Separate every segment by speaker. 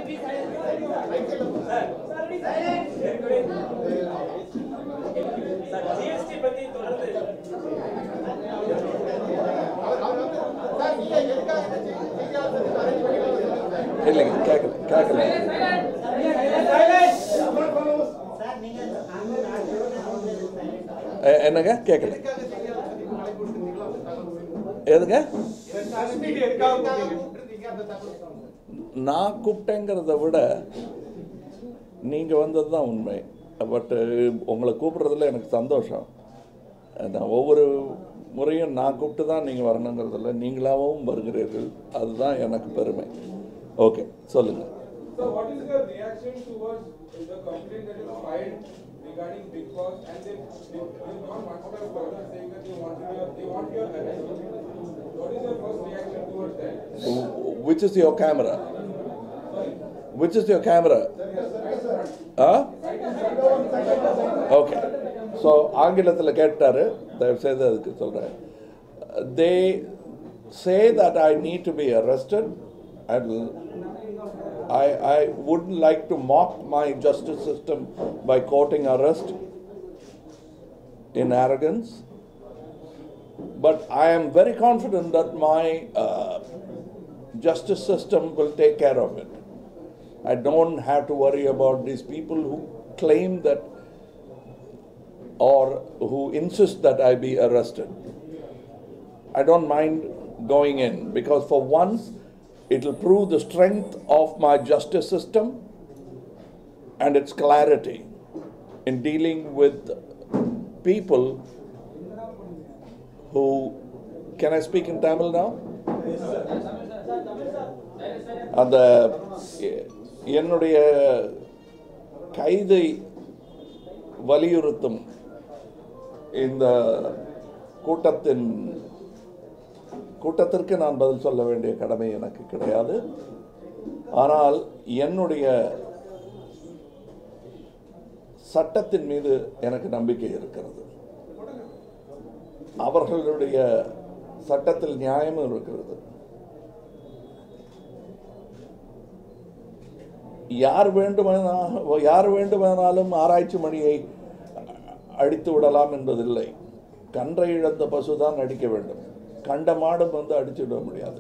Speaker 1: GST பத்தி தொடர்ந்து
Speaker 2: இல்லைங்க கேட்கல கேட்கல எ- என்னங்க கேட்கல எதுங்க நான் கூப்பிட்டேங்கிறத விட நீங்கள் வந்தது தான் உண்மை பட்டு உங்களை கூப்பிட்றதுல எனக்கு சந்தோஷம் நான் ஒவ்வொரு முறையும் நான் கூப்பிட்டு தான் நீங்கள் வரணுங்கிறதில்ல நீங்களாகவும் வருகிறீர்கள் அதுதான் எனக்கு பெருமை ஓகே சொல்லுங்கள்
Speaker 3: So what is your reaction towards the complaint that is filed regarding Big Boss and they they they've gone one step further saying that they want your they want your arrest. What is your first reaction towards that?
Speaker 2: which is your camera? Which is your camera? Huh? Okay. So ஆங்கிலத்தில் கேட்டார் தயவு செய்து அதுக்கு சொல்கிறேன் they say that I need to be arrested and I, I wouldn't like to mock my justice system by quoting arrest in arrogance. But I am very confident that my uh, justice system will take care of it. I don't have to worry about these people who claim that or who insist that I be arrested. I don't mind going in because for once it will prove the strength of my justice system and its clarity in dealing with people who can I speak in Tamil now? அந்த எ- என்னுடைய கைதை வலியுறுத்தும் இந்த கூட்டத்தின் கூட்டத்திற்கு நான் பதில் சொல்ல வேண்டிய கடமை எனக்கு கிடையாது ஆனால் என்னுடைய சட்டத்தின் மீது எனக்கு நம்பிக்கை இருக்கிறது அவர்களுடைய சட்டத்தில் நியாயமும் இருக்கிறது யார் வேண்டுமானா யார் வேண்டுமானாலும் ஆராய்ச்சி மணியை அடித்து விடலாம் என்பதில்லை கன்றை இழந்த பசுதான் அடிக்க வேண்டும் கண்ட மாடும் வந்து அடிச்சு விட முடியாது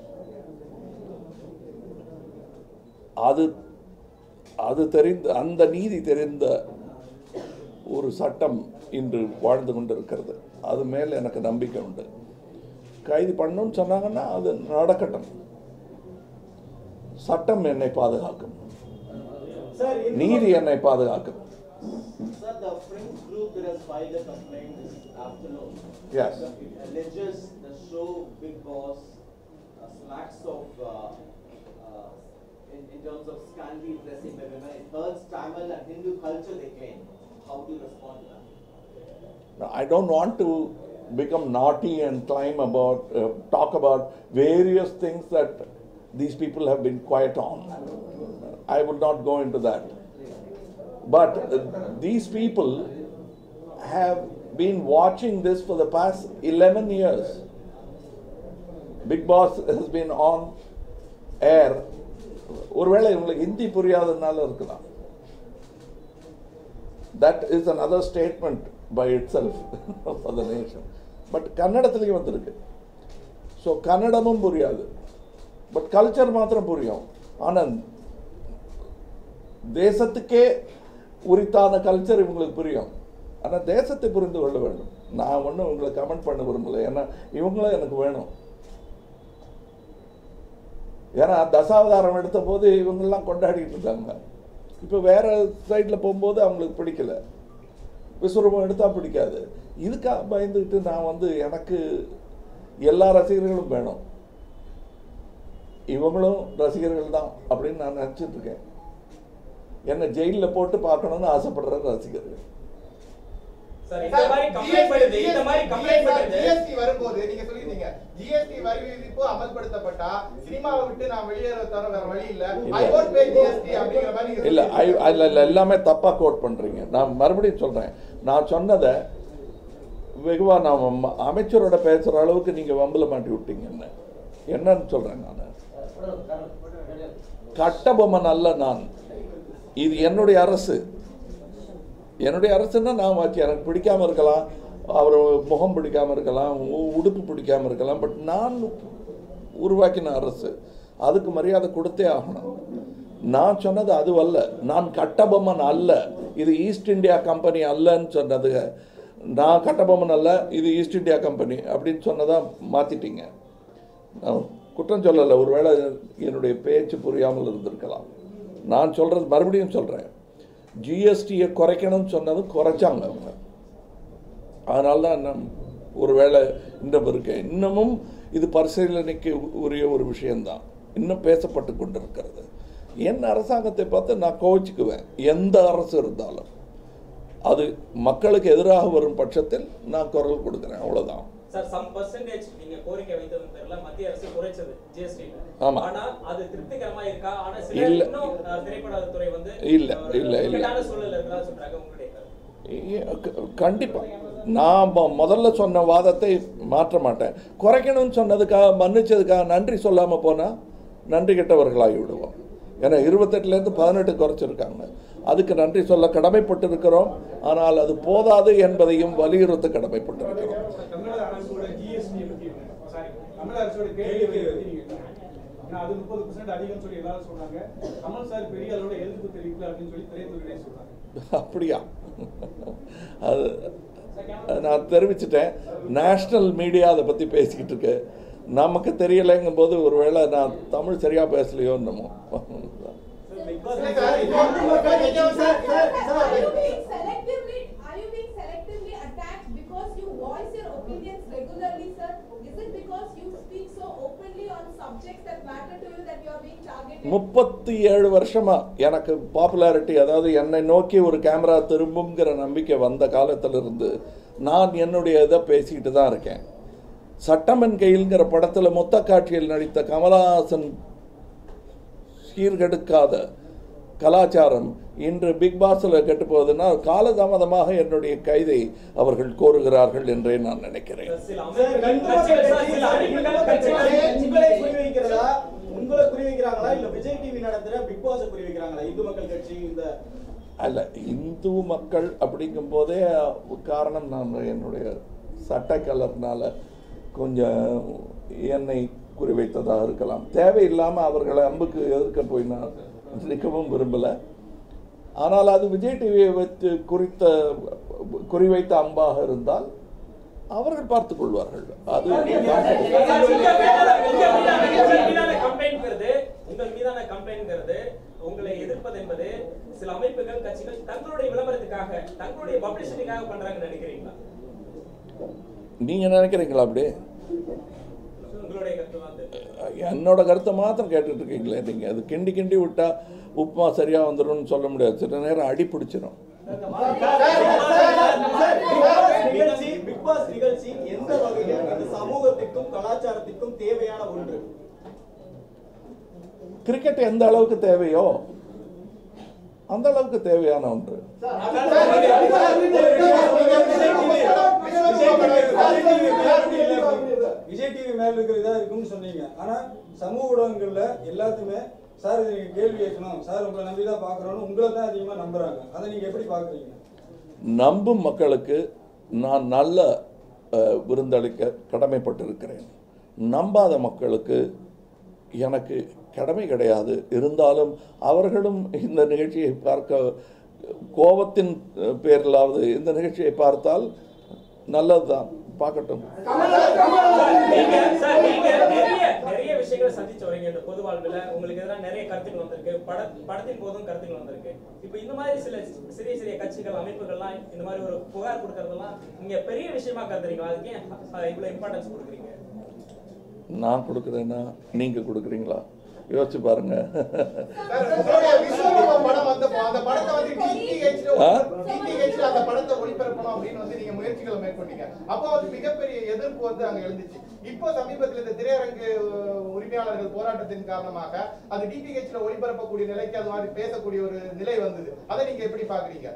Speaker 2: அது அது தெரிந்த அந்த நீதி தெரிந்த ஒரு சட்டம் இன்று வாழ்ந்து கொண்டிருக்கிறது அது மேல் எனக்கு நம்பிக்கை உண்டு கைது பண்ணணும்னு சொன்னாங்கன்னா அது நடக்கட்டும் சட்டம் என்னை பாதுகாக்கும்
Speaker 4: Sir, in
Speaker 2: நீதி என்னை பாதுகாக்கும்
Speaker 4: Sir, the Prince group that has filed a complaint this afternoon.
Speaker 2: Yes.
Speaker 4: It alleges the show Big Boss uh, slacks of, uh, uh, in, in terms of scantily dressing by women. It hurts Tamil and Hindu culture, they claim. How do you respond to that?
Speaker 2: Now, I don't want to become naughty and climb about, uh, talk about various things that these people have been quiet on. I will not go into that. But uh, these people have been watching this for the past 11 years. Big Boss has been on air. ஒருவேளை உங்களுக்கு ஹிந்தி புரியாததுனால இருக்கலாம் that is another statement by itself for the nation. But கன்னடத்துலேயும் வந்திருக்கு so கன்னடமும் புரியாது but culture மாத்திரம் புரியும் ஆனால் தேசத்துக்கே உரித்தான கல்ச்சர் இவங்களுக்கு புரியும் ஆனால் தேசத்தை புரிந்து கொள்ள வேண்டும் நான் ஒன்றும் உங்களை கமெண்ட் பண்ண விரும்பல ஏன்னா இவங்களும் எனக்கு வேணும் ஏன்னா தசாவதாரம் எடுத்த போது இவங்கெல்லாம் கொண்டாடிட்டு இருந்தாங்க இப்போ வேற சைடில் போகும்போது அவங்களுக்கு பிடிக்கல விஸ்வரூபம் எடுத்தால் பிடிக்காது இதுக்காக பயந்துக்கிட்டு நான் வந்து எனக்கு எல்லா ரசிகர்களும் வேணும் இவங்களும் ரசிகர்கள் தான் அப்படின்னு நான் நினச்சிட்டு இருக்கேன் என்ன ஜெயிலில் போட்டு பார்க்கணும்னு ஆசைப்படுற ரசிகர்கள்
Speaker 1: சார் இந்த மாதிரி கம்ப்ளைண்ட் பண்ணுது இந்த மாதிரி கம்ப்ளைண்ட் பண்ணுது
Speaker 5: ஜிஎஸ்டி வரும்போது நீங்க சொல்லிருந்தீங்க ஜிஎஸ்டி வரி விதிப்பு அமல்படுத்தப்பட்டா சினிமாவை விட்டு நான் வெளியேற தவிர வேற வழி இல்ல ஐ
Speaker 2: இல்ல.
Speaker 5: ஓன்ட் பே ஜிஎஸ்டி அப்படிங்கிற மாதிரி நீங்க
Speaker 2: இல்லை ஐ
Speaker 5: சொல்லிருந்தீங்க.
Speaker 2: அதில் இல்லை எல்லாமே தப்பாக கோட் பண்ணுறீங்க நான் மறுபடியும் சொல்கிறேன் நான் சொன்னதை வெகுவா நான் ம- அமைச்சரோட பேசுகிற அளவுக்கு நீங்கள் வம்பில் மாட்டி விட்டீங்க என்ன என்னன்னு சொல்கிறேன் நான் கட்டபொம்மன் அல்ல நான் இது என்னுடைய அரசு என்னுடைய அரசுன்னா நான் வச்சு எனக்கு பிடிக்காம இருக்கலாம் அவர் முகம் பிடிக்காம இருக்கலாம் உ- உடுப்பு பிடிக்காம இருக்கலாம் பட் நான் உருவாக்கின அரசு அதுக்கு மரியாதை கொடுத்தே ஆகணும் நான் சொன்னது அதுவல்ல நான் கட்டபொம்மன் அல்ல இது ஈஸ்ட் இந்தியா கம்பெனி அல்லன்னு சொன்னது நான் கட்டபொம்மன் அல்ல இது ஈஸ்ட் இந்தியா கம்பெனி அப்படின்னு சொன்னதா மாத்திட்டீங்க நான் குற்றம் சொல்லலை ஒருவேளை என்னுடைய பேச்சு புரியாமல் இருந்திருக்கலாம் நான் சொல்றது மறுபடியும் சொல்றேன் ஜிஎஸ்டியை குறைக்கணும்னு சொன்னது குறைச்சாங்க அவங்க அதனால தான் நான் ஒருவேளை இன்னும் இருக்கேன் இன்னமும் இது பரிசீலனைக்கு உரிய ஒரு விஷயம்தான் இன்னும் பேசப்பட்டு கொண்டிருக்கிறது என் அரசாங்கத்தை பார்த்து நான் கோவிச்சுக்குவேன் எந்த அரசு இருந்தாலும் அது மக்களுக்கு எதிராக வரும் பட்சத்தில் நான் குரல் கொடுக்குறேன் அவ்வளவுதான்
Speaker 1: சார் சம் பர்சன்டேஜ் நீங்க கோரிக்கை வைத்ததன் பேர்ல மத்திய அரசு குறைச்சது ஜிஎஸ்டி
Speaker 2: ஆமா.
Speaker 1: ஆனா அது திருப்திகரமா இருக்கா ஆனா சில
Speaker 2: இல்ல.
Speaker 1: இன்னும் அஹ், திரைப்படத்துறை வந்து
Speaker 2: இல்ல,
Speaker 1: ஒரு
Speaker 2: இல்ல, இல்ல.
Speaker 1: இக்கட்டான சூழல்ல இருக்கிறதா சொல்றாங்க உங்களுடைய கருத்து.
Speaker 2: க- கண்டிப்பா நான் மொ- முதல்ல சொன்ன வாதத்தை மாற்ற மாட்டேன் குறைக்கணும்னு சொன்னதுக்காக மன்னிச்சதுக்காக நன்றி சொல்லாம போனா நன்றி கெட்டவர்களாகி விடுவோம் ஏன்னா இருபத்தெட்டுலேருந்து பதினெட்டு குறைச்சிருக்காங்க அதுக்கு நன்றி சொல்ல கடமைப்பட்டிருக்கிறோம் ஆனால் அது போதாது என்பதையும் வலியுறுத்த கடமைப்பட்டிருக்கிறோம்
Speaker 6: தமிழக அரசோட ஜிஎஸ்டி பத்தி சாரி தமிழக அரசோட கேள்வி பத்தி நீங்க என்ன? ஏன்னா அது முப்பது பர்சன்ட் அதிகம் சொல்லி எல்லாரும் சொல்றாங்க கமல் சார் பெரிய அளவோட எதிர்ப்பு தெரிவிக்கல அப்படின்னு சொல்லி திரைத்துறையிலே சொல்றாங்க
Speaker 2: அப்படியா அது நான் தெரிவிச்சிட்டேன் நேஷ்னல் மீடியா அதை பற்றி பேசிக்கிட்டு இருக்கு நமக்கு தெரியலைங்கும் போது ஒருவேளை நான் தமிழ் சரியாக பேசலையோ என்னமோ
Speaker 5: இல்ல சார், இப்போ வந்து மக்கள் நீங்க வந்து- sir, sir,
Speaker 7: Are you being selectively, are you being selectively attacked because you voice your opinions regularly, sir? Is it because you speak so openly on subjects that matter to you that you are being targeted?
Speaker 2: முப்பத்தி ஏழு வருஷமா எனக்கு popularity அதாவது என்னை நோக்கி ஒரு camera திரும்புங்கிற நம்பிக்கை வந்த காலத்திலிருந்து நான் என்னுடைய இதை பேசிக்கிட்டு தான் இருக்கேன் சட்டமன் கையில்ங்கிற படத்தில் மொத்த காட்சியில் நடித்த கமலஹாசன் சீர்கெடுக்காத கலாச்சாரம் இன்று பிக் பாஸில் கெட்டு போகுதுன்னா காலதாமதமாக என்னுடைய கைதை அவர்கள் கோருகிறார்கள் என்றே நான் நினைக்கிறேன்
Speaker 1: சில
Speaker 4: சார்,
Speaker 1: அமைப்புகள்
Speaker 4: கண்டிப்பா
Speaker 1: கட்சிகள்
Speaker 4: சார்,
Speaker 1: சார், சில
Speaker 4: சில
Speaker 1: அமைப்புகள்
Speaker 4: அமைப்புகள்
Speaker 1: கட்சிகள்
Speaker 4: உங்களை குறிவைக்கிறதா உங்களை குறிவைக்கிறாங்களா இல்ல விஜய் டிவி நடத்துற பிக் பாஸ் குறிவைக்கிறாங்களா இந்து மக்கள் கட்சி இந்த
Speaker 2: அல்ல இந்து மக்கள் அப்படிங்கும் போதே காரணம் நான் என்னுடைய சட்டை கலர்னால கொஞ்சம் என்னை குறிவைத்ததாக இருக்கலாம் தேவையில்லாமல் அவர்களை அம்புக்கு எதிர்க்க போய் நான் நிற்கவும் விரும்பலை ஆனால் அது விஜய் டிவியை வைத்து குறித்த குறிவைத்த அம்பாக இருந்தால் அவர்கள் பார்த்துக் கொள்வார்கள் அது
Speaker 1: சார், உங்க மீதான- உங்க மீதான- உங்கள் மீதான கம்ப்ளைண்ட்ங்கிறது உங்கள் மீதான கம்ப்ளைண்ட்ங்கிறது உங்களை எதிர்ப்பது என்பது சில அமைப்புகள் கட்சிகள் தங்களுடைய விளம்பரத்துக்காக தங்களுடைய பப்ளிசிட்டிக்காக பண்றாங்கன்னு நினைக்கிறீங்களா
Speaker 2: நீங்க நினைக்கிறீங்களா அப்படி
Speaker 1: உங்களுடைய கருத்து தான் தெரியும்
Speaker 2: என்னோட கருத்தை மாத்திரம் கேட்டுட்டு இருக்கீங்களே நீங்க அது கிண்டி கிண்டி விட்டா உப்புமா சரியா வந்துரும்னு சொல்ல முடியாது சில நேரம் அடி பிடிச்சிரும்
Speaker 4: நிகழ்ச்சி பிக் பாஸ் நிகழ்ச்சி எந்த வகையில் இந்த சமூகத்திற்கும் கலாச்சாரத்திற்கும் தேவையான ஒன்று
Speaker 2: கிரிக்கெட் எந்த அளவுக்கு தேவையோ அந்த அளவுக்கு தேவையான ஒன்று
Speaker 8: விஜய் டிவி மேல இருக்கிற இதா இருக்கும்னு சொன்னீங்க ஆனா சமூக ஊடகங்கள்ல எல்லாத்துமே சார் இது நீங்க கேள்வி கேட்கணும் சார் உங்களை நம்பி தான் பாக்குறோம்னு உங்களை தான் அதிகமா நம்புறாங்க அதை நீங்க எப்படி பாக்குறீங்க
Speaker 2: நம்பும் மக்களுக்கு நான் நல்ல அஹ், விருந்தளிக்க கடமைப்பட்டிருக்கிறேன் நம்பாத மக்களுக்கு எனக்கு கடமை கிடையாது இருந்தாலும் அவர்களும் இந்த நிகழ்ச்சியை பார்க்க கோபத்தின் அஹ், பேரிலாவது இந்த நிகழ்ச்சியை பார்த்தால் நல்லதுதான் பார்க்கட்டும்
Speaker 1: நீங்க சார் நீங்க நிறைய நிறைய விஷயங்களை சந்திச்சு வரீங்க இந்த பொது வாழ்வுல உங்களுக்கு எதிராக நிறைய கருத்துக்கள் வந்திருக்கு பட படத்தின் போதும் கருத்துக்கள் வந்திருக்கு இப்போ இந்த மாதிரி சில சிறிய சிறிய கட்சிகள் அமைப்புகள்லாம் இந்த மாதிரி ஒரு புகார் கொடுக்கறதெல்லாம் நீங்க பெரிய விஷயமா கருதுறீங்களா அதுக்கு ஏன் அஹ், இவ்வளவு இம்பார்ட்டன்ஸ் கொடுக்குறீங்க
Speaker 2: நான் கொடுக்குறேன்னா நீங்கள் கொடுக்குறீங்களா யோசிச்சு பாருங்க
Speaker 5: சார், உங்களுடைய விஸ்வரூபம் படம் வந்தப்போ அந்த படத்தை வந்து DTH ல
Speaker 2: ஆ?
Speaker 5: DTH ல அந்த படத்தை ஒளிபரப்பணும் அப்படின்னு வந்து நீங்க முயற்சிகளை மேற்கொண்டீங்க அப்போ வந்து மிகப்பெரிய எதிர்ப்பு வந்து அங்க எழுந்துச்சு இப்போ சமீபத்தில் இந்த திரையரங்கு அஹ், உரிமையாளர்கள் போராட்டத்தின் காரணமாக அது DTH ல ஒளிபரப்பக்கூடிய நிலைக்கு அது மாதிரி பேசக்கூடிய ஒரு நிலை வந்தது அதை நீங்க எப்படி பாக்குறீங்க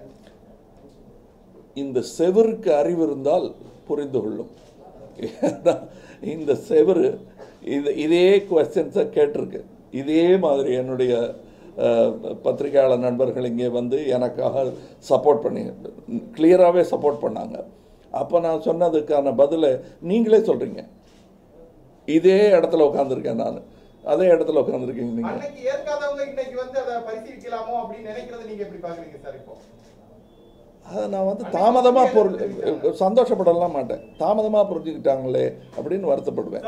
Speaker 2: இந்த செவருக்கு அறிவு இருந்தால் புரிந்து கொள்ளும் ஏன்னா, இந்த செவரு இது இதே கொஸ்டின்ஸை கேட்டிருக்கு இதே மாதிரி என்னுடைய அஹ், பத்திரிகையாளர் நண்பர்கள் இங்கே வந்து எனக்காக சப்போர்ட் பண்ணி கிளியராகவே சப்போர்ட் பண்ணாங்க அப்போ நான் சொன்னதுக்கான பதிலை நீங்களே சொல்கிறீங்க இதே இடத்துல உட்காந்துருக்கேன் நான் அதே இடத்துல உட்காந்துருக்கீங்க நீங்கள்
Speaker 5: அன்னைக்கு ஏற்காதவங்க இன்னைக்கு வந்து அதை பரிசீலிக்கலாமோ அப்படின்னு நினைக்கிறது நீங்க எப்படி பாக்குறீங்க சார் இப்போ
Speaker 2: அதை நான் வந்து தாமதமாக பொரு சந்தோஷப்படலாம் மாட்டேன் தாமதமாக புரிஞ்சுக்கிட்டாங்களே அப்படின்னு வருத்தப்படுவேன்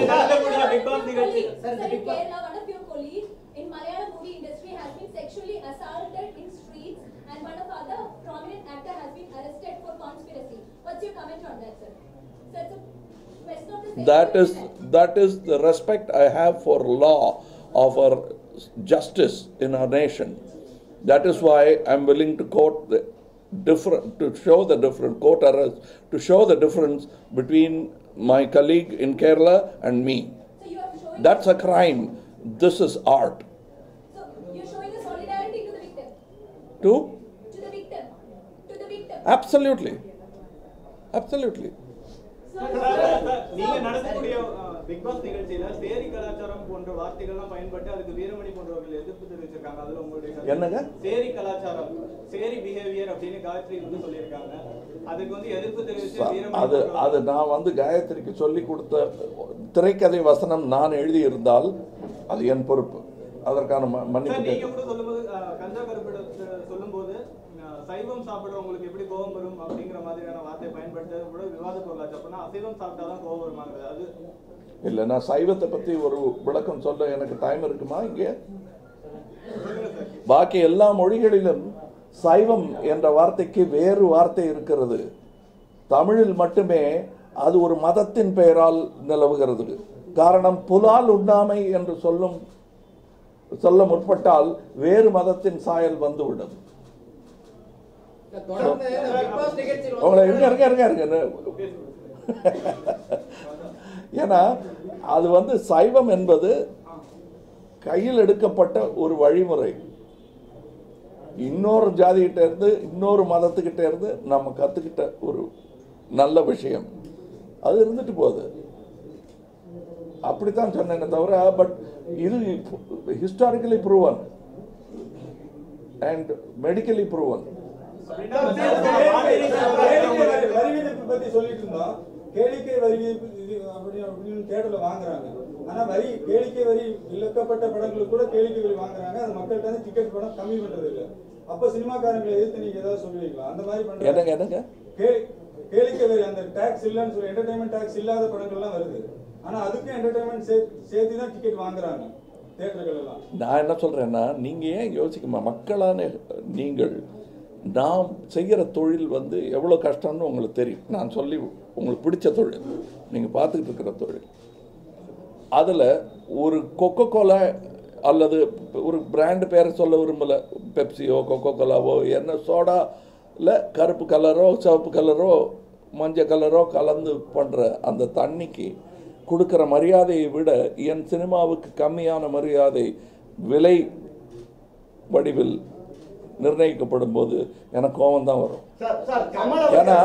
Speaker 7: Sir, in Kerala, one of your colleagues in Malayalam movie industry has been sexually assaulted in streets and one of other prominent actor has been arrested for conspiracy. What's your comment on that, sir? So it's a question of the
Speaker 2: that is
Speaker 7: sexual
Speaker 2: that is the respect I have for law of our justice in our nation. That is why I'm willing to quote the different to show the different quote arrest to show the difference between my colleague in Kerala and me.
Speaker 7: So you are showing.
Speaker 2: That's a crime. This is art.
Speaker 7: So you're showing the solidarity to the victim.
Speaker 2: To
Speaker 7: To the victim. To the victim.
Speaker 2: absolutely, absolutely.
Speaker 9: நீங்க நடத்தக்கூடிய big boss நிகழ்ச்சியில சேரி கலாச்சாரம் போன்ற வார்த்தைகள்லாம் பயன்பட்டு அதுக்கு வீரமணி போன்றவர்கள் எதிர்ப்பு தெரிவிச்சிருக்காங்க அதுல உங்களுடைய கருத்து?
Speaker 2: என்னங்க?
Speaker 9: சேரி கலாச்சாரம் சேரி பிஹேவியர் அப்படின்னு காயத்ரி வந்து சொல்லியிருக்காங்க அதுக்கு வந்து எதிர்ப்பு தெரிவிச்சு வீரமணி
Speaker 2: அது
Speaker 9: போன்றவர்கள்
Speaker 2: அது நான் வந்து காயத்ரிக்கு சொல்லி கொடுத்த திரைக்கதை வசனம் நான் எழுதியிருந்தால் அது என் பொறுப்பு அதற்கான ம- மன்னிப்பு
Speaker 9: சார் நீங்க
Speaker 2: கேட்கிறேன்.
Speaker 9: கூட சொல்லும்போது அஹ், கஞ்சா கருப்பிடத்தை சொல்லும்போது அஹ், சைவம் சாப்பிடுறவங்களுக்கு எப்படி கோபம் வரும் அப்படிங்கிற மாதிரியான வார்த்தை பயன்படுத்துறது கூட விவாத பொருளாச்சு அப்படின்னா அசைவம் சாப்பிட்டாதான் கோபம் வருமாங்கிறது அது
Speaker 2: இல்லை நான் சைவத்தை பற்றி ஒரு விளக்கம் சொல்ல எனக்கு டைம் இருக்குமா இங்கே பாக்கி எல்லா மொழிகளிலும் சைவம் என்ற வார்த்தைக்கு வேறு வார்த்தை இருக்கிறது தமிழில் மட்டுமே அது ஒரு மதத்தின் பெயரால் நிலவுகிறது காரணம் புலால் உண்ணாமை என்று சொல்லும் சொல்ல முற்பட்டால் வேறு மதத்தின் சாயல் வந்துவிடும்
Speaker 10: தொடர்ந்து இந்த பிக் பாஸ் நிகழ்ச்சியில்
Speaker 2: உங்களை இருங்க இருங்க இருங்க இருங்க ஏன்னா அது வந்து சைவம் என்பது கையில் எடுக்கப்பட்ட ஒரு வழிமுறை இன்னொரு ஜாதிகிட்ட இருந்து இன்னொரு மதத்துக்கிட்ட இருந்து நம்ம கத்துக்கிட்ட ஒரு நல்ல விஷயம் அது இருந்துட்டு போகுது அப்படித்தான் சொன்னேனே தவிர பட் இது historically proven and medically proven
Speaker 8: கேளிக்கை வரி வரி விதிப்பு பத்தி சொல்லிட்டு இருந்தோம் கேளிக்கை வரி விதிப்பு இது அப்படி அப்படின்னு தேட்டர்ல வாங்குறாங்க ஆனா வரி கேளிக்கை வரி விலக்கப்பட்ட படங்களுக்கு கூட கேளிக்கை வரி வாங்குறாங்க அது மக்கள்கிட்ட இருந்து டிக்கெட் படம் கம்மி பண்றது இல்ல அப்ப சினிமாக்காரங்களை எதிர்த்து நீங்க ஏதாவது சொல்லுவீங்களா அந்த மாதிரி
Speaker 2: என்னங்க
Speaker 8: பண்றாங்க
Speaker 2: என்னங்க
Speaker 8: கே- கேளிக்கை வரி அந்த டாக்ஸ் இல்லைன்னு சொல்லி என்டர்டைன்மெண்ட் டாக்ஸ் இல்லாத படங்கள்லாம் வருது ஆனா அதுக்கும் என்டர்டைன்மெண்ட் சேர்த்து தான் டிக்கெட் வாங்குறாங்க தேட்டர்கள் எல்லாம்
Speaker 2: நான் என்ன சொல்றேன்னா நீங்க ஏன் யோசிக்கமா மக்களான நீங்கள் நாம் செய்கிற தொழில் வந்து எவ்வளோ கஷ்டம்னு உங்களுக்கு தெரியும் நான் சொல்லி உங்களுக்கு பிடிச்ச தொழில் நீங்கள் பார்த்துக்கிட்டு இருக்கிற தொழில் அதில் ஒரு கொக்கோ கோலா அல்லது ஒரு பிராண்ட் பேரை சொல்ல விரும்பல பெப்சியோ கொக்கோ கோலாவோ என்ன சோடாவில் கருப்பு கலரோ சிவப்பு கலரோ மஞ்சள் கலரோ கலந்து பண்ணுற அந்த தண்ணிக்கு கொடுக்குற மரியாதையை விட என் சினிமாவுக்கு கம்மியான மரியாதை விலை வடிவில் நிர்ணயிக்கப்படும் போது எனக்கு கோபம் தான் வரும்
Speaker 11: சார் சார் கமல்
Speaker 2: ஏன்னா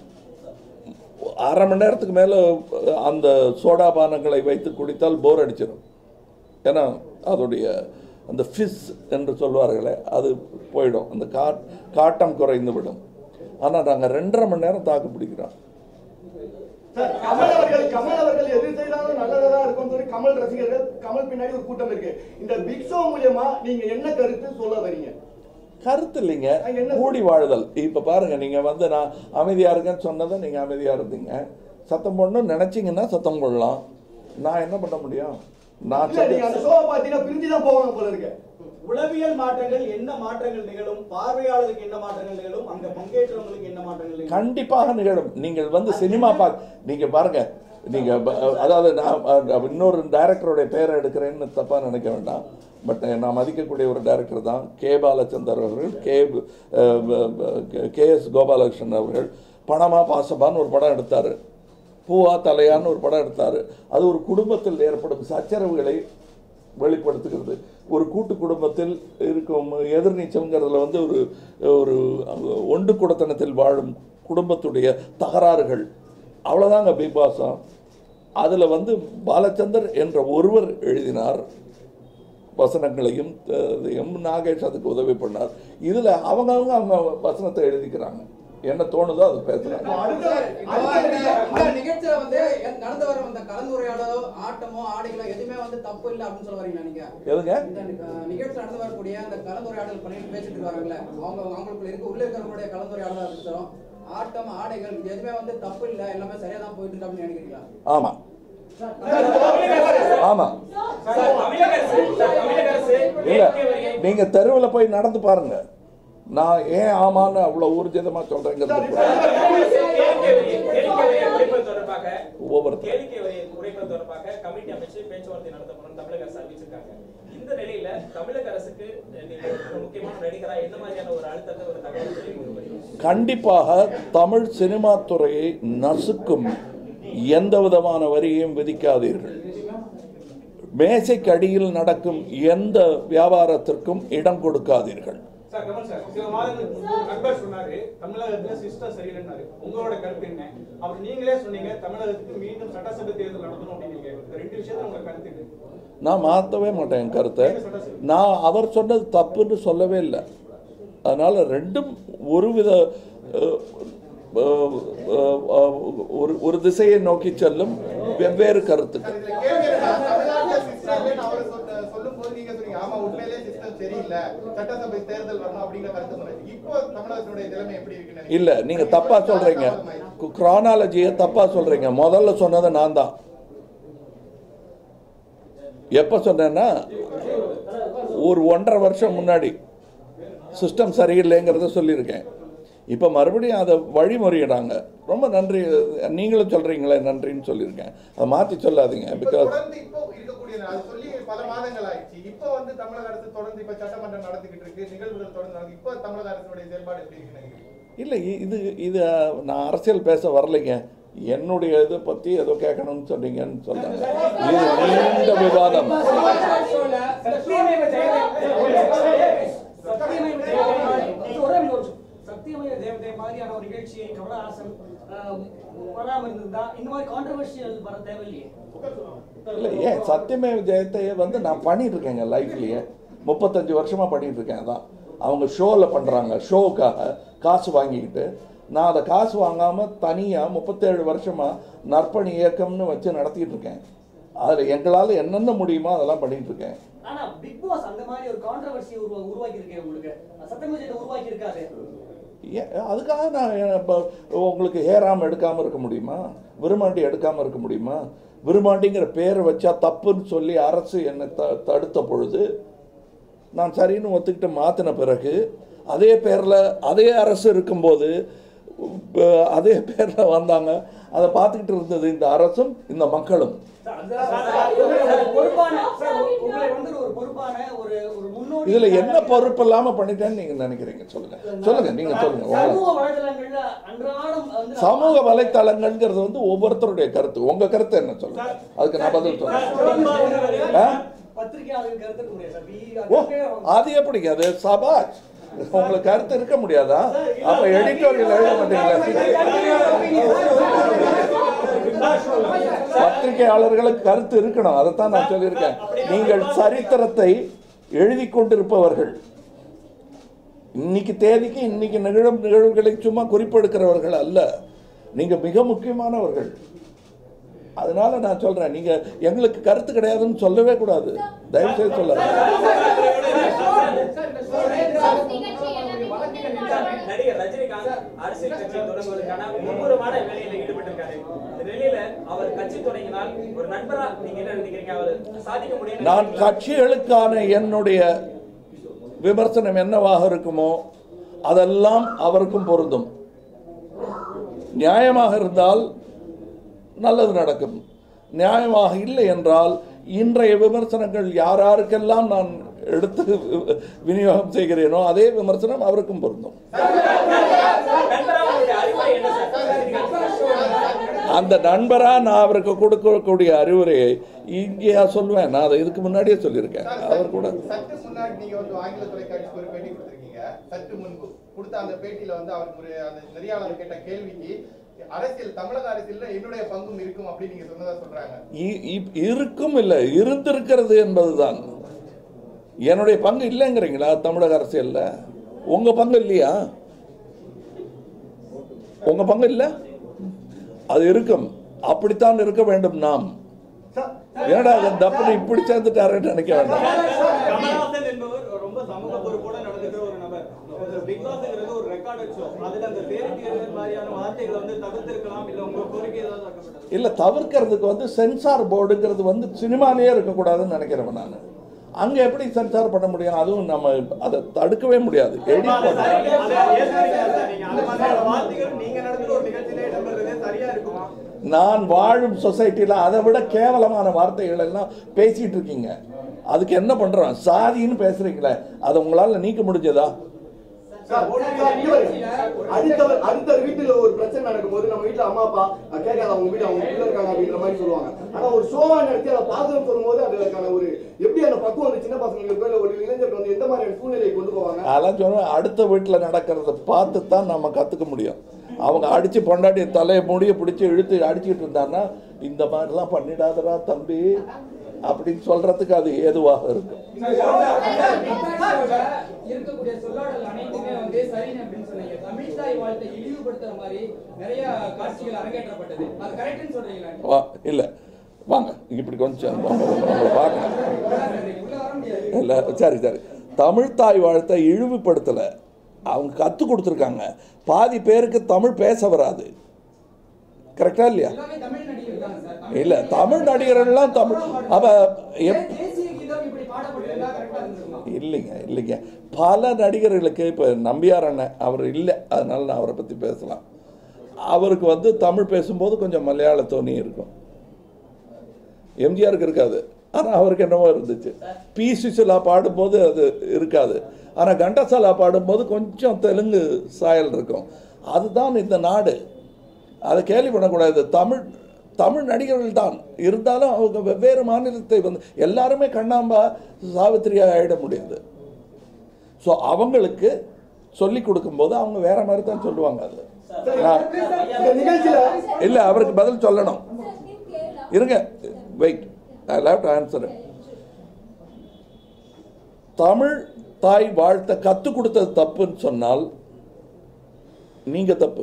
Speaker 2: அரை மணி நேரத்துக்கு மேலே அந்த சோடா பானங்களை வைத்து குடித்தால் போர் அடிச்சிடும் ஏன்னா அதோடைய அந்த ஃபிஸ் என்று சொல்வார்களே அது போயிடும் அந்த காட் காட்டம் குறைந்து விடும் ஆனால் நாங்கள் ரெண்டரை மணி நேரம் தாக்கு பிடிக்கிறோம்
Speaker 11: சார் கமல் அவர்கள் கமல் அவர்கள் எது செய்தாலும் நல்லதா இருக்கும் சொல்லி கமல் ரசிகர்கள் கமல் பின்னாடி ஒரு கூட்டம் இருக்கு இந்த பிக் ஷோ மூலியமா நீங்க என்ன கருத்து சொல்ல வரீங்க
Speaker 2: கருத்து இல்லைங்க
Speaker 11: அங்க என்ன
Speaker 2: கூடி வாழுதல் இப்போ பாருங்க நீங்கள் வந்து நான் அமைதியாக இருக்கேன்னு சொன்னதை நீங்கள் அமைதியாக இருந்தீங்க சத்தம் போடணும்னு நினச்சிங்கன்னா சத்தம் போடலாம் நான் என்ன பண்ண முடியும் நான்
Speaker 11: இல்ல நீங்க அந்த
Speaker 2: சொல்ல-
Speaker 11: ஷோவை பாத்தீங்கன்னா பிரிஞ்சு தான் போவாங்க போல இருக்கு
Speaker 9: உளவியல் மாற்றங்கள் என்ன மாற்றங்கள் நிகழும் பார்வையாளருக்கு என்ன மாற்றங்கள் நிகழும் அங்க பங்கேற்றவங்களுக்கு என்ன மாற்றங்கள் நிகழும்
Speaker 2: கண்டிப்பாக நிகழும் நீங்கள் வந்து சினிமா பார்க்க நீங்க பாருங்க நீங்க ப- அதாவது நான் அஹ், இன்னொரு டைரக்டருடைய பேரை எடுக்கிறேன்னு தப்பா நினைக்க வேண்டாம் பட் நான் மதிக்கக்கூடிய ஒரு டைரக்டர் தான் கே பாலச்சந்தர் அவர்கள் கே அஹ், அஹ், கே எஸ் கோபாலகிருஷ்ணன் அவர்கள் பணமா பாசபான்னு ஒரு படம் எடுத்தார் பூவா தலையான்னு ஒரு படம் எடுத்தார் அது ஒரு குடும்பத்தில் ஏற்படும் சச்சரவுகளை வெளிப்படுத்துகிறது ஒரு கூட்டு குடும்பத்தில் இருக்கும் எதிர்நீச்சல்ங்கிறதுல வந்து ஒரு ஒரு ஒண்டு குடத்தனத்தில் வாழும் குடும்பத்துடைய தகராறுகள் அவ்வளோதாங்க பிக் பாஸா அதில் வந்து பாலச்சந்தர் என்ற ஒருவர் எழுதினார் வசனங்களையும் அஹ், இதையும் நாகேஷ் அதுக்கு உதவி பண்ணார் இதில் அவங்கவங்க அவங்க வசனத்தை எழுதிக்கிறாங்க என்ன தோணுதோ அதை பேசுகிறாங்க
Speaker 10: இந்த நிகழ்ச்சியில வந்து நடந்து வர அந்த கலந்துரையாடலோ ஆட்டமோ ஆடைகளோ எதுவுமே வந்து தப்பு இல்லை அப்படின்னு சொல்ல வரீங்களா நீங்க
Speaker 2: எதுங்க
Speaker 10: இந்த அஹ், நிகழ்ச்சியில நடந்து வரக்கூடிய அந்த கலந்துரையாடல் பண்ணிட்டு பேசிட்டு இருக்காங்கல்ல அவங்க அவங்களுக்குள்ள இருக்க உள்ள இருக்கிறவங்களுடைய கலந்துரையாடலா இருக்கட்டும் ஆட்டம் ஆடைகள் இது எதுவுமே வந்து தப்பு இல்லை எல்லாமே சரியா தான் போயிட்டு இருக்கு அப்படின்னு நினைக்கிறீங்களா
Speaker 2: ஆமாம் ஆமாம்
Speaker 1: சார், தமிழக அரசு சார், தமிழக அரசு
Speaker 2: இல்லை
Speaker 1: வேடிக்கை வரியை
Speaker 2: நீங்கள் தெருவில் போய் நடந்து பாருங்க நான் ஏன் ஆமான்னு அவ்வளோ ஊர்ஜிதமாக சொல்கிறேங்கிறது
Speaker 1: கேளிக்கை வரியை கேளிக்கை வரியை குறைப்பது தொடர்பாக
Speaker 2: ஒவ்வொருத்தர்
Speaker 1: கேளிக்கை வரியை குறைப்பது தொடர்பாக கமிட்டி அமைச்சு பேச்சுவார்த்தை நடத்தப்படும் தமிழக அரசு அறிவிச்சிருக்காங்க இந்த நிலையில தமிழக அரசுக்கு நீங்க ஒரு முக்கியமான நடிகரா என்ன மாதிரியான ஒரு அழுத்தத்தை ஒரு தகவல் தெரிவிக்க
Speaker 2: கண்டிப்பாக தமிழ் சினிமா துறையை நசுக்கும் எந்த விதமான வரியையும் விதிக்காதீர்கள் மேசைக்கு அடியில் நடக்கும் எந்த வியாபாரத்திற்கும் இடம் கொடுக்காதீர்கள்
Speaker 6: சார் கமல் சார் சில மாதங்களுக்கு முன்பு ஒரு நண்பர் சொன்னாரு தமிழகத்துல சிஸ்டம் சரியில்லைன்னாரு உங்களோட கருத்து என்ன அவர் நீங்களே சொன்னீங்க தமிழகத்துக்கு மீண்டும் சட்டசபை தேர்தல் நடத்தணும் அப்படின்னீங்க இந்த ரெண்டு விஷயத்துல உங்க கருத்து என்ன
Speaker 2: நான் மாற்றவே மாட்டேன் என் கருத்தை நான் அவர் சொன்னது தப்புன்னு சொல்லவே இல்லை அதனால் ரெண்டும் ஒருவித அஹ், அஹ், அஹ், அஹ், ஒரு ஒரு திசையை நோக்கி செல்லும் வெவ்வேறு கருத்துக்கள்
Speaker 5: இதுல கேள்வி என்னன்னா, தமிழ்நாட்டுல system இல்லைன்னு அவரு சொன்ன- சொல்லும்போது நீங்க சொன்னீங்க, ஆமா, உண்மையிலேயே system சரியில்லை. சட்டசபை தேர்தல் வரணும் அப்படிங்கிற கருத்து சொன்னீங்க. இப்போ தமிழகத்தினுடைய நிலைமை எப்படி இருக்குன்னு நினைக்கிறீங்க?
Speaker 2: இல்லை நீங்கள் தப்பாக சொல்கிறீங்க குரானாலஜியை தப்பாக சொல்கிறீங்க முதல்ல சொன்னது நான் தான் எப்போ சொன்னேன்னா ஒரு ஒன்றரை வருஷம் முன்னாடி சிஸ்டம் சரியில்லைங்கிறத சொல்லியிருக்கேன் இப்போ மறுபடியும் அதை வழிமுறையிடாங்க ரொம்ப நன்றி நீங்களும் சொல்கிறீங்களே நன்றின்னு சொல்லியிருக்கேன் அதை மாற்றி சொல்லாதீங்க
Speaker 5: இப்ப
Speaker 2: பிகாஸ்
Speaker 5: தொடர்ந்து இப்போ இருக்கக்கூடிய அது சொல்லி பல மாதங்கள் ஆயிடுச்சு இப்போ வந்து தமிழக அரசு தொடர்ந்து இப்ப சட்டமன்றம் நடந்துகிட்டு இருக்கு நிகழ்வுகள் தொடர்ந்து நடந்து இப்போ தமிழக அரசுடைய செயல்பாடு எப்படி இருக்குன்னு நினைக்கிறீங்க?
Speaker 2: இல்லை இ- இது இது நான் அரசியல் பேச வரலைங்க என்னுடைய இதை பற்றி ஏதோ கேட்கணும்னு சொன்னீங்கன்னு சொன்னாங்க இது நீண்ட விவாதம்
Speaker 12: சத்தியமேவ ஜெயதே சத்தியமேவ ஜெயதே ஒரே நிமிஷம் சத்தியமேவ தேவதே மாதிரியான ஒரு நிகழ்ச்சியை கமலஹாசன் ஆஹ், வராம இருந்திருந்தா இந்த மாதிரி கான்ட்ரவர்ஷியல் வர தேவையில்லையே
Speaker 2: இல்லை ஏன் சத்தியமே ஜெயத்தை வந்து நான் பண்ணிட்டு இருக்கேங்க லைஃப்லயே முப்பத்தஞ்சு வருஷமா பண்ணிட்டு இருக்கேன் அதான் அவங்க ஷோவில் பண்ணுறாங்க ஷோவுக்காக காசு வாங்கிக்கிட்டு நான் அதை காசு வாங்காமல் தனியாக முப்பத்தேழு வருஷமாக நற்பணி இயக்கம்னு வச்சு நடத்திட்டு இருக்கேன் அதில் எங்களால் என்னென்ன முடியுமோ அதெல்லாம் பண்ணிட்டு இருக்கேன்
Speaker 12: ஆனா பிக் பாஸ் அந்த மாதிரி ஒரு கான்ட்ரவர்சி உருவாக்கி இருக்கேன் உங்களுக்கு சத்தியமேவ ஜெயதே உருவாக்கி இருக்காது
Speaker 2: ஏன் அதுக்காக நான் இப்போ உங்களுக்கு ஹேராம் எடுக்காமல் இருக்க முடியுமா விருமாண்டி எடுக்காமல் இருக்க முடியுமா விருமாண்டிங்கிற பேரை வச்சா தப்புன்னு சொல்லி அரசு என்னை த தடுத்த பொழுது நான் சரின்னு ஒத்துக்கிட்டு மாற்றின பிறகு அதே பேரில் அதே அரசு இருக்கும்போது இப்ப அதே பேரில் வந்தாங்க அதை பார்த்துக்கிட்டு இருந்தது இந்த அரசும் இந்த மக்களும்
Speaker 12: பொறுப்பான சார், உங்களை வந்து ஒரு பொறுப்பான ஒரு ஒரு முன்னோடி
Speaker 2: இதில் என்ன பொறுப்பு இல்லாமல் பண்ணிட்டேன்னு நீங்கள் நினைக்கிறீங்க சொல்லுங்கள் சொல்லுங்கள் நீங்கள் சொல்லுங்கள் உங்களை
Speaker 12: சமூக வலைதளங்கள்ல அன்றாடம் வந்து
Speaker 2: சமூக வலைத்தளங்கள்ங்கிறது வந்து ஒவ்வொருத்தருடைய கருத்து உங்க கருத்து என்ன சொல்லுங்க அதுக்கு நான் பதில் சொல்றேன் ஆ?
Speaker 12: பத்திரிகையாளர்கள் கருத்துக்க முடியாது சார்
Speaker 2: ஓ
Speaker 12: We-
Speaker 2: அது எப்படிங்க அது சபாஷ் உங்களுக்கு கருத்து இருக்க முடியாதா அப்ப எடிட்டோரியல் எழுத மாட்டீங்களா பத்திரிகையாளர்களுக்கு கருத்து இருக்கணும் அதைத்தான் நான் சொல்லியிருக்கேன் நீங்கள் சரித்திரத்தை எழுதி கொண்டிருப்பவர்கள் இன்னைக்கு தேதிக்கு இன்னைக்கு நிகழும் நிகழ்வுகளை சும்மா குறிப்பெடுக்கிறவர்கள் அல்ல நீங்க மிக முக்கியமானவர்கள் அதனால நான் சொல்றேன் நீங்க எங்களுக்கு கருத்து கிடையாதுன்னு சொல்லவே கூடாது தயவு செய்து சொல்லாது
Speaker 1: நடிகர் ரஜினிகாந்த் அரசியல் கட்சி தொடங்குவதற்கான மும்முரமான வேலையில ஈடுபட்டிருக்காரு இந்த நிலையில அவர் கட்சி தொடங்கினால் ஒரு நண்பரா நீங்க என்ன நினைக்கிறீங்க அவர் சாதிக்க முடியும்
Speaker 2: நான் கட்சிகளுக்கான என்னுடைய விமர்சனம் என்னவாக இருக்குமோ அதெல்லாம் அவருக்கும் பொருந்தும் நியாயமாக இருந்தால் நல்லது நடக்கும் நியாயமாக இல்லை என்றால் இன்றைய விமர்சனங்கள் யார் யாருக்கெல்லாம் நான் எடுத்து வி- விநியோகம் செய்கிறேனோ அதே விமர்சனம் அவருக்கும் பொருந்தும்
Speaker 1: நண்பரா உங்களுடைய அறிவுரை என்ன சார்
Speaker 2: அந்த நண்பரா நான் அவருக்கு கொடுக்கக்கூடிய அறிவுரையை இங்கேயா சொல்லுவேன் நான் அதை இதுக்கு முன்னாடியே சொல்லியிருக்கேன் அவர் கூட
Speaker 5: சற்று முன்னாடி நீங்க வந்து ஆங்கில தொலைக்காட்சிக்கு ஒரு பேட்டி கொடுத்திருக்கீங்க சற்று முன்பு கொடுத்த அந்த பேட்டியில வந்து அவர் ஒரு அந்த நெறியாளர் கேட்ட கேள்விக்கு அரசியல் தமிழக அரசியல்ல என்னுடைய பங்கும் இருக்கும் அப்படின்னு நீங்க சொன்னதா சொல்றாங்க
Speaker 2: இ- இ- இருக்கும் இல்லை இருந்திருக்கிறது என்பதுதான் என்னுடைய பங்கு இல்லைங்கிறீங்களா தமிழக அரசியல்ல உங்க பங்கு இல்லையா உங்க பங்கு இல்லை அது இருக்கும் அப்படித்தான் இருக்க வேண்டும் நாம் ஏடா தப்புன்னு இப்படி சேர்ந்துட்டாருன்னு நினைக்க வேண்டாம்
Speaker 9: கமலஹாசன் என்பவர் ரொம்ப சமூக பொறுப்போட நடந்துக்கிற ஒரு நபர் பிக் பாஸ்ங்கிறது ஒரு ரெக்கார்டட் ஷோ அதுல அந்த பேருக்கு மாதிரியான வார்த்தைகளை வந்து தவிர்த்திருக்கலாம் இல்ல உங்க கோரிக்கை ஏதாவது வைக்கப்பட்டது
Speaker 2: இல்லை தவிர்க்கிறதுக்கு வந்து சென்சார் போர்டுங்கிறது வந்து சினிமாலேயே இருக்கக்கூடாதுன்னு நினைக்கிறவன் நான் அங்கே எப்படி சென்சார் பண்ண முடியும் அதுவும் நம்ம அதை தடுக்கவே முடியாது எடிட்
Speaker 9: அதை
Speaker 2: பண்ண
Speaker 9: சரி- அதை ஏத்துக்கிறீங்களா சார்? நீங்க அந்த மாதிரியான வார்த்தைகள் நீங்க நடத்துற ஒரு நிகழ்ச்சியிலே இடம்பெறதே சரியா இருக்குமா
Speaker 2: நான் வாழும் சொசைட்டியில் அதை விட கேவலமான வார்த்தைகள் எல்லாம் பேசிட்டு இருக்கீங்க அதுக்கு என்ன பண்றோம் சாதின்னு பேசுறீங்களே அதை உங்களால நீக்க முடிஞ்சதா
Speaker 11: சார், சார், இங்க பாருங்க. அடுத்த அடுத்த வீட்டுல ஒரு பிரச்சனை நடக்கும்போது நம்ம வீட்டுல அம்மா அப்பா அஹ், கேட்காத அவங்க வீடு அவங்க உள்ள இருக்காங்க அப்படின்ற மாதிரி சொல்லுவாங்க ஆனா ஒரு ஷோவா நடத்தி அதை பாக்குறோம் சொல்லும்போது அதுக்கான ஒரு எப்படி அந்த பக்குவம் அந்த சின்ன பசங்களுக்கு இல்ல ஒரு இளைஞருக்கு வந்து எந்த மாதிரியான சூழ்நிலையை கொண்டு போவாங்க
Speaker 2: அதெல்லாம் சொல்லுவேன் அடுத்த வீட்டில் நடக்கிறத பார்த்து தான் நம்ம கற்றுக்க முடியும் அவங்க அடித்து பொண்டாட்டி தலையை முடிய பிடிச்சி இழுத்து அடிச்சிட்டு இருந்தாங்கன்னா இந்த மாதிரிலாம் பண்ணிடாதடா தம்பி அப்படின்னு சொல்றதுக்கு அது ஏதுவாக இருக்கும்
Speaker 10: இருக்கக்கூடிய சொல்லாடல் அனைத்துமே வந்து சரின்னு அப்படின்னு சொன்னீங்க தமிழ் தாய் வாழ்த்தை இழிவுபடுத்துற மாதிரி நிறைய காட்சிகள் அரங்கேற்றப்பட்டது அது கரெக்ட்னு சொல்றீங்களா நீங்க?
Speaker 2: வா இல்லை வாங்க இப்படி கொஞ்சம் வாங்க, உங்களை பார்க்கணும்
Speaker 10: உள்ள வர முடியாது
Speaker 2: இல்லை சரி சரி தமிழ் தாய் வாழ்த்தை இழிவுபடுத்தலை அவங்க கற்றுக் கொடுத்துருக்காங்க பாதி பேருக்கு தமிழ் பேச வராது கரெக்டா இல்லையா
Speaker 10: எல்லாமே தமிழ் நடிகர் தானே சார்
Speaker 2: இல்லை தமிழ் நடிகர்கள்லாம் தமிழ் அப்ப எப்
Speaker 10: தேசிய கீதம் இப்படி பாடப்பட்டிருந்தா கரெக்டா இருந்திருக்குமா
Speaker 2: இல்லைங்க இல்லைங்க பல நடிகர்களுக்கு இப்போ நம்பியார் அண்ணன் அவர் இல்லை அதனால நான் அவரை பற்றி பேசலாம் அவருக்கு வந்து தமிழ் பேசும்போது கொஞ்சம் மலையாள தோணி இருக்கும் எம்ஜிஆருக்கு இருக்காது ஆனால் அவருக்கு என்னவோ இருந்துச்சு பி சுசிலா பாடும்போது அது இருக்காது ஆனால் கண்டசாலா பாடும்போது கொஞ்சம் தெலுங்கு சாயல் இருக்கும் அதுதான் இந்த நாடு அதை கேள்வி பண்ணக்கூடாது தமிழ் தமிழ் நடிகர்கள் தான் இருந்தாலும் அவங்க வெவ்வேறு மாநிலத்தை வந்து எல்லாருமே கண்ணாம்பா சாவித்திரியா ஆயிட முடியாது ஸோ அவங்களுக்கு சொல்லி கொடுக்கும்போது அவங்க வேற மாதிரி தான் சொல்லுவாங்க அது நான்
Speaker 11: இந்த நிகழ்ச்சியில
Speaker 2: இல்லை அவருக்கு பதில் சொல்லணும் இருங்க wait I love to answer Tamil தாய் வாழ்த்த கற்றுக் கொடுத்தது தப்புன்னு சொன்னால் நீங்க தப்பு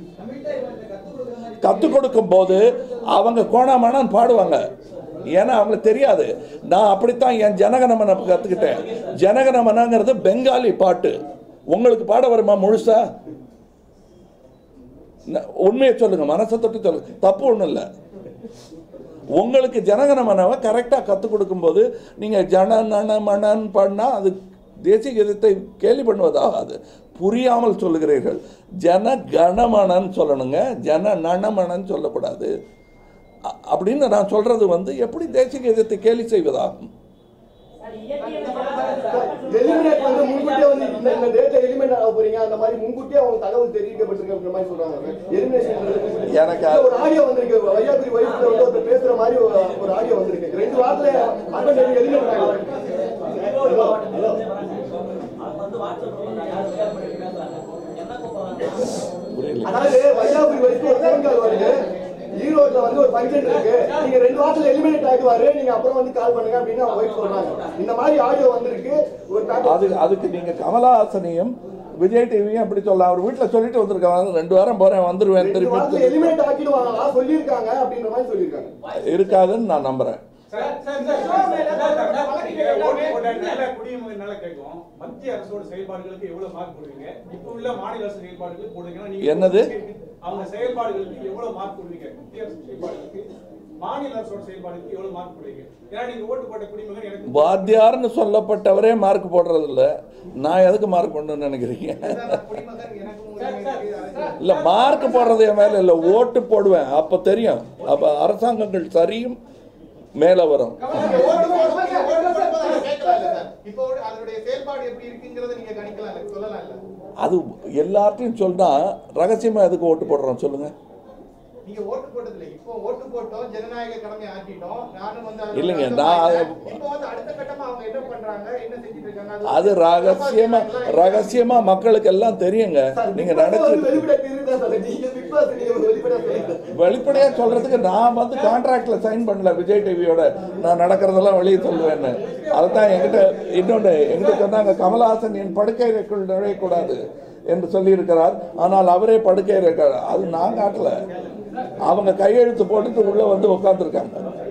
Speaker 2: கற்றுக் கொடுக்கும் போது அவங்க கோணாமணான்னு பாடுவாங்க ஏன்னா அவங்களுக்கு தெரியாது நான் அப்படித்தான் என் ஜனகணமனை கற்றுக்கிட்டேன் ஜனகணமனங்கிறது பெங்காலி பாட்டு உங்களுக்கு பாட வருமா முழுசா ந- உண்மையை சொல்லுங்க மனசை தொட்டு சொல்லுங்க தப்பு ஒன்றும் இல்லை உங்களுக்கு ஜனகணமனவை கரெக்டாக கற்றுக் கொடுக்கும்போது நீங்கள் ஜன மணன் பண்ணால் அது தேசிய கீதத்தை கேலி பண்ணுவதாகாது புரியாமல் சொல்லுகிறீர்கள் ஜன கணமணன் சொல்லணுங்க ஜன நனமணன் சொல்லக்கூடாது அ- அப்படின்னு நான் சொல்றது வந்து எப்படி தேசிய கீதத்தை கேலி செய்வதாகும்
Speaker 11: எலிமினேட் வந்து முன்கூட்டியே வந்து இந்த இந்த டேட்ல எலிமினேட் ஆக போறீங்க அந்த மாதிரி முன்கூட்டியே அவங்க தகவல் தெரிவிக்கப்பட்டிருக்கு அப்படின்ற மாதிரி சொல்றாங்க எலிமினேஷன்
Speaker 2: எனக்கு
Speaker 11: ஒரு ஆடியோ வந்திருக்கு வையாபுரி வயசுல வந்து ஒருத்தர் பேசுற மாதிரி ஒரு ஒரு ஆடியோ வந்திருக்கு ரெண்டு வாரத்துல அந்த எலிமினேட்
Speaker 2: புரியல
Speaker 11: அதாவது வையாபுரி வயசுல ஒரு ஃபோன் கால் வருது ஈரோட்ல வந்து ஒரு ஃபங்க்ஷன் இருக்கு நீங்க ரெண்டு வாரத்துல எலிமினேட் ஆயிடுவாரு நீங்க அப்புறம் வந்து கால் பண்ணுங்க அப்படின்னு அவங்க ஒய்ஃப் சொல்றாங்க இந்த மாதிரி ஆடியோ வந்திருக்கு ஒரு paper-
Speaker 2: அது அதுக்கு நீங்க கமலஹாசனையும் விஜய் டிவியும் அப்படி சொல்லலாம் அவர் வீட்டில் சொல்லிட்டு வந்திருக்காங்க ரெண்டு வாரம் போறேன் வந்துருவேன்
Speaker 11: ரெண்டு வாரத்துல
Speaker 2: திருப்பி
Speaker 11: எலிமினேட் ஆக்கிடுவாங்களா சொல்லியிருக்காங்க அப்படின்ற மாதிரி சொல்லியிருக்காங்க
Speaker 2: இருக்காதுன்னு நான் நம்புறேன்
Speaker 6: sir, sir, sir, sir, sir, நீங்க ஓட்டு போட்ட நல்ல குடிமகனால கேட்கும். மத்திய அரசோட செயல்பாடுகளுக்கு எவ்வளவு மார்க் போடுவீங்க இப்ப உள்ள மாநில அரசு செயல்பாடுகளுக்கு போடுவீங்கன்னா நீங்க
Speaker 2: என்னது?
Speaker 6: அவங்க செயல்பாடுகளுக்கு எவ்வளவு மார்க் போடுவீங்க மத்திய அரசு செயல்பாடுகளுக்கு மாநில அரசோட செயல்பாடுக்கு எவ்வளவு மார்க் போடுவீங்க ஏன்னா நீங்க ஓட்டு போட்ட குடிமகன் எனக்கு
Speaker 2: வாத்தியார்னு சொல்லப்பட்டவரே மார்க் போடுறது இல்ல நான் எதுக்கு மார்க் பண்ணணும்னு நினைக்கிறீங்க இல்ல மார்க் போடுறது என் மேல இல்ல ஓட்டு போடுவேன் அப்ப தெரியும் அப்ப அரசாங்கங்கள் சரியும் மேல வரும்
Speaker 5: நீங்க ஓட்டு போடும்போது ஓட்டு போடும்போது அதை கேட்கலாம் இல்ல சார் இப்போ அதனுடைய செயல்பாடு எப்படி இருக்குங்கிறத நீங்க கணிக்கலாம் இல்ல சொல்லலாம் இல்ல
Speaker 2: அது எல்லார்ட்டையும் சொன்னா ரகசியமா எதுக்கு ஓட்டு போடுறோம் சொல்லுங்க
Speaker 5: நீங்க ஓட்டு போட்டதுல இப்போ ஓட்டு போட்டோம் ஜனநாயக கடமை ஆற்றிட்டோம் நானும் வந்து அதுல
Speaker 2: இல்லைங்க,
Speaker 5: அர்த்தமா
Speaker 2: நான்
Speaker 5: இருக்கேன்.
Speaker 2: அது-
Speaker 5: இப்போ வந்து அடுத்த கட்டமா அவங்க என்ன பண்றாங்க என்ன செஞ்சுட்டு இருக்காங்க
Speaker 2: அது ரகசியமா ரகசியமா மக்களுக்கு எல்லாம் தெரியுங்க நீங்க நினைச்சு
Speaker 11: வெளிப்படையா தெரியுதா சார் நீங்க பிக் பாஸ் நீங்க வெளிப்படையா சொல்லுங்க
Speaker 2: வெளிப்படையா சொல்றதுக்கு நான் வந்து கான்ட்ராக்ட்ல சைன் பண்ணல விஜய் டிவியோட நான் நடக்கிறதெல்லாம் வெளியே சொல்லுவேன்னு அதுதான் என்கிட்ட இன்னொன்று என்கிட்ட சொன்னாங்க கமலஹாசன் என் படுக்கைக்குள் நுழையக்கூடாது என்று சொல்லியிருக்கிறார் ஆனால் அவரே படுக்கை இருக்கிறார் அது நான் காட்டல அவங்க கையெழுத்து போட்டுட்டு உள்ள வந்து உட்காந்துருக்காங்க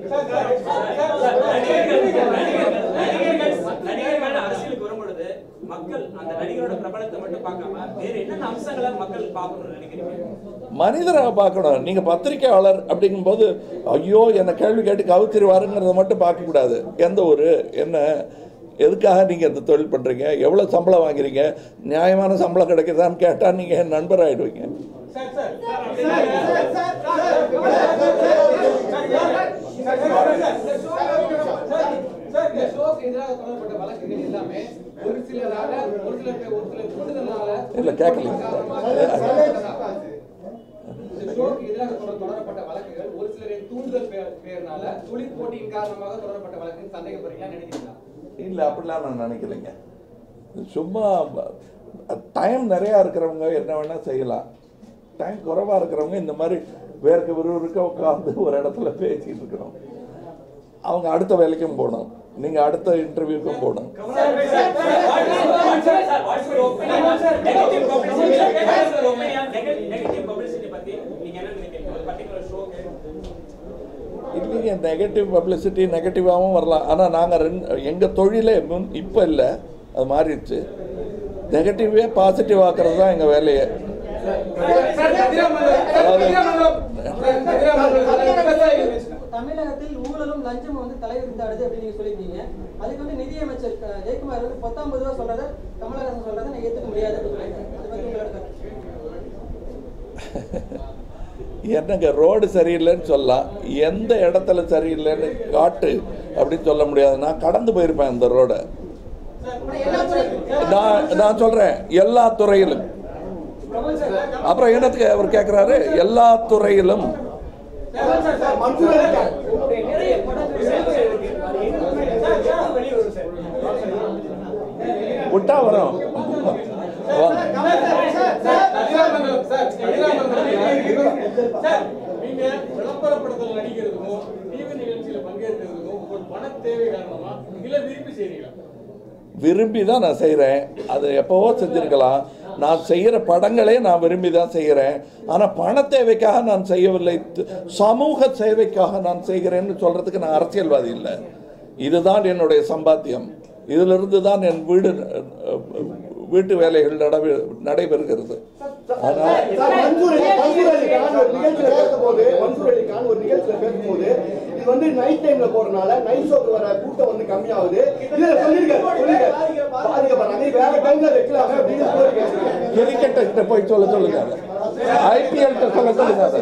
Speaker 1: நடிகர்கள் அரசியலுக்கு வரும்பொழுது மக்கள் அந்த நடிகரோட பிரபலத்தை மட்டும் பார்க்காம வேற என்னென்ன அம்சங்களை மக்கள் பார்க்கணும்னு நினைக்கிறீங்க
Speaker 2: மனிதராக பார்க்கணும் நீங்க பத்திரிக்கையாளர் அப்படிங்கும்போது ஐயோ என்னை கேள்வி கேட்டு கவுத்திருவாருங்கிறத மட்டும் பார்க்கக்கூடாது எந்த ஒரு என்ன எதுக்காக நீங்க இந்த தொழில் பண்றீங்க எவ்வளவு சம்பளம் வாங்குறீங்க நியாயமான சம்பளம் கிடைக்குதான்னு கேட்டா நீங்க என் நண்பர் ஆயிடுவீங்க
Speaker 10: இந்த ஷோக்கு எதிராக தொடரப்பட்ட வழக்குகள் எல்லாமே ஒரு சிலரால ஒரு சில பேர் ஒரு சில கூடுதலால
Speaker 2: இல்ல கேட்கல
Speaker 10: இந்த ஷோக்கு எதிராக தொடர- தொடரப்பட்ட வழக்குகள் ஒரு சிலரின் தூண்டுதல் பேர் பேர்னால தொழில் போட்டியின் காரணமாக தொடரப்பட்ட வழக்குன்னு சந்தேகப்படுறீங்களா நினைக்கிறீங்களா
Speaker 2: இல்லை அப்படிலாம் நான் நினைக்கலைங்க சும்மா டைம் நிறையா இருக்கிறவங்க என்ன வேணால் செய்யலாம் டைம் குறைவாக இருக்கிறவங்க இந்த மாதிரி வேர்க்க விறுவிறுக்க உட்காந்து ஒரு இடத்துல பேசிட்டு இருக்கிறோம் அவங்க அடுத்த வேலைக்கும் போகணும் நீங்கள் அடுத்த இன்டர்வியூக்கும் போகணும்
Speaker 1: நெகட்டிவ் பப்ளிசிட்டி பத்தி நீங்க என்ன நினைக்கிறீங்க ஒரு பர்டிகுலர் ஷோக்கு
Speaker 2: இல்லைங்க நெகட்டிவ் பப்ளிசிட்டி நெகட்டிவாகவும் வரலாம் ஆனால் நாங்கள் ரெண்டு எங்கள் தொழிலே முன் இப்போ இல்லை அது மாறிடுச்சு நெகட்டிவே பாசிட்டிவ் ஆக்குறது தான் எங்கள் வேலையே
Speaker 13: தமிழகத்தில் ஊழலும் லஞ்சமும் வந்து தலைவிரித்தாடுது அப்படின்னு நீங்க சொல்லியிருக்கீங்க அதுக்கு வந்து நிதியமைச்சர் க- ஜெயக்குமார் வந்து பத்தொன்பது ரூபா சொல்றத கமலஹாசன் சொல்றதை நான் ஏத்துக்க முடியாது அப்படின்னு சொல்லியிருக்காங்க அதை பத்தி உங்களோட கருத்து
Speaker 2: என்னங்க ரோடு சரியில்லைன்னு சொல்லலாம் எந்த இடத்துல சரியில்லைன்னு காட்டு அப்படின்னு சொல்ல முடியாது நான் கடந்து போயிருப்பேன் அந்த ரோடை நான் நான் சொல்றேன் எல்லா துறையிலும் அப்புறம் என்னத்துக்கு அவர் கேட்குறாரு எல்லா துறையிலும்
Speaker 12: நிறைய படங்கள் வெளிவரும் சார்
Speaker 2: விட்டா வரும்
Speaker 6: நீங்க விளம்பரப்படுத்தல் நடிக்கிறதுக்கும் டிவி நிகழ்ச்சியில பங்கேற்கிறதுக்கும் ஒரு பண தேவை காரணமா இல்ல விரும்பி செய்றீங்களா
Speaker 2: விரும்பி தான் நான் செய்கிறேன் அது எப்போவோ செஞ்சிருக்கலாம் நான் செய்கிற படங்களே நான் விரும்பி தான் செய்கிறேன் ஆனால் பண தேவைக்காக நான் செய்யவில்லை து- சமூக சேவைக்காக நான் செய்கிறேன்னு சொல்கிறதுக்கு நான் அரசியல்வாதி இல்லை இதுதான் என்னுடைய சம்பாத்தியம் இதிலிருந்து தான் என் வீடு அஹ், வீட்டு வேலைகள் நடைபெ நடைபெறுகிறது ஆனால்
Speaker 11: சார், மன்சூர் அலி- மன்சூர் அலி கான் ஒரு நிகழ்ச்சியில பேசும்போது மன்சூர் அலி கான் ஒரு நிகழ்ச்சியில பேசும்போது இது வந்து நைட் டைம்ல போறதுனால நைட் ஷோக்கு வர கூட்டம் வந்து கம்மியாகுது இதுல சொல்லிருக்காரு சொல்லிருக்காரு பாதிக்கப்படுறாங்க வேற டைம்ல வைக்கலாமே அப்படின்னு சொல்லிருக்காரு
Speaker 2: கிரிக்கெட்டை போய் சொல்ல சொல்லுங்க ஐபிஎல் சொல்ல சொல்லுங்க அதை.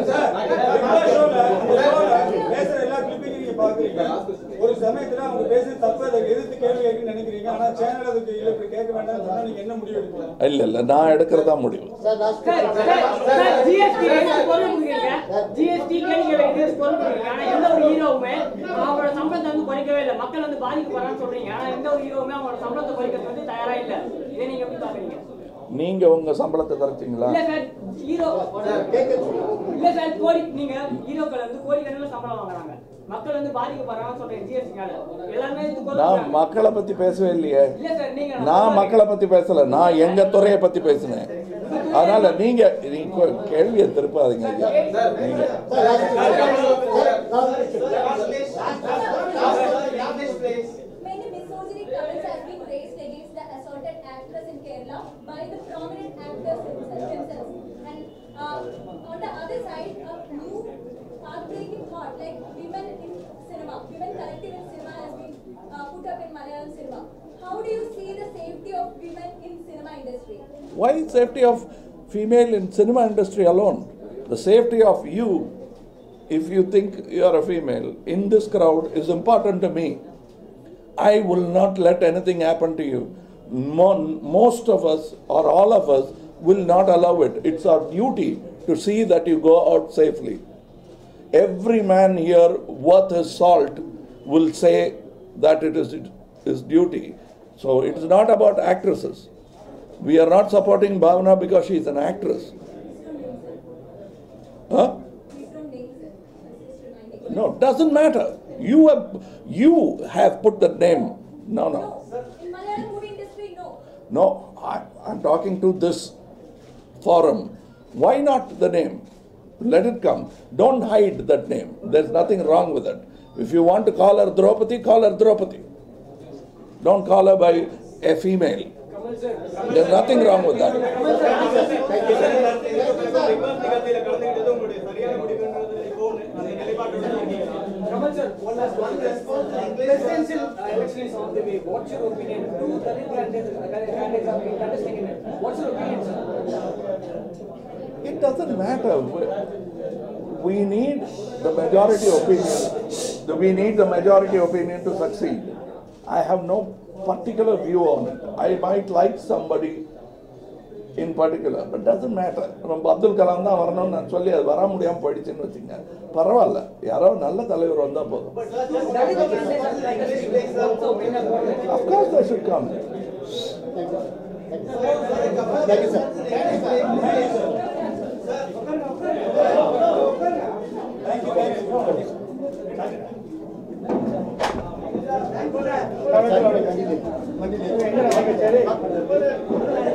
Speaker 8: பேசுற எல்லா கிளிப்பையும் நீங்க பாக்குறீங்க ஒரு சமயத்துல அவங்க பேசுறது தப்பு அதை எதிர்த்து கேள்வி கேட்கணும்னு நினைக்கிறீங்க ஆனா சேனல் அதுக்கு இல்ல இப்படி கேட்க வேண்டாம்னு சொன்னா நீங்க என்ன முடிவு எடுக்கலாம்
Speaker 2: இல்லை இல்லை நான் எடுக்கிறதா முடிவு
Speaker 12: ஜிஎஸ்டி குரல் கொடுக்குறீங்க ஜிஎஸ்டி கேள்வி வைக்கிறது குரல் கொடுக்குறீங்க ஆனா எந்த ஒரு ஹீரோவுமே அவங்களோட சம்பளத்தை வந்து குறைக்கவே இல்லை மக்கள் வந்து பாதிக்கப்படுறான்னு சொல்றீங்க ஆனா எந்த ஒரு ஹீரோவுமே அவங்களோட சம்பளத்தை குறைக்கிறது வந்து தயாரா இல்ல இதை நீங்க எப்படி பாக்குறீங்க
Speaker 2: நீங்கள் உங்கள் சம்பளத்தை குறைச்சிங்களா
Speaker 12: இல்ல சார் ஹீரோ இல்ல சார் கோடி நீங்க ஹீரோக்கள் வந்து கோடிக்கணக்கில் சம்பளம் வாங்குறாங்க மக்கள் வந்து பாதிக்கப்படுறாங்கன்னு சொல்றீங்க ஜிஎஸ்டினால எல்லாருமே இது குரல்
Speaker 2: நான்
Speaker 12: கொடுக்குறாங்க.
Speaker 2: மக்களை பத்தி பேசவே இல்லையே
Speaker 12: இல்ல சார் நீங்க
Speaker 2: நான் மக்களை பத்தி பேசல நான் எங்க துறையை பத்தி பேசினேன் அதனால நீங்க நீங்க கேள்வியை திருப்பாதீங்க ஐயா நீங்க
Speaker 7: Many misogyny comments have been raised against the assaulted actress in Kerala by the prominent actors themselves. And uh, on the other side, a new path-breaking thought like women in cinema, women collective in cinema has been uh, put up in Malayalam cinema. How do you see the safety of women in cinema industry?
Speaker 2: why safety of female in cinema industry alone the safety of you if you think you are a female in this crowd is important to me I will not let anything happen to you. Mo- most of us, or all of us, will not allow it. It's our duty to see that you go out safely. every man here worth his salt will say that it is his duty. So it is not about actresses. We are not supporting Bhavana because she is an actress. Huh?
Speaker 7: Please don't name sir. I'm just reminding.
Speaker 2: No, doesn't matter. You have you have put the name. No, no.
Speaker 7: In Malayalam movie industry, no.
Speaker 2: No, I, I'm talking to this forum. Why not the name? Let it come. Don't hide that name. There's nothing wrong with it. If you want to call her Draupadi, call her Draupadi. Don't call her by a female. There's nothing wrong with that.
Speaker 9: Big boss நிகழ்ச்சியில கலந்துக்கிட்டது உங்களுடைய சரியான முடிவுன்றது இப்போ அந்த நிலைப்பாட்டோட இருக்கீங்க
Speaker 12: Kamal sir, one last one response. Presidential election is on the way. What's your opinion? Two Dalit candidates candidates are being contesting in it. What's your opinion, sir?
Speaker 2: It doesn't matter. We- We need the majority opinion. We need the majority opinion to succeed. I have no particular view on it. I might like somebody in particular, but doesn't matter. நம்ம அப்துல் கலாம் தான் வரணும்னு நான் சொல்லி அது வர முடியாம போயிடுச்சுன்னு வச்சுங்க பரவாயில்ல யாரோ நல்ல தலைவர் வந்தா போதும்
Speaker 12: Dalit candidates are contesting also win a vote.
Speaker 2: Of course they should come.
Speaker 5: Continue. Continue.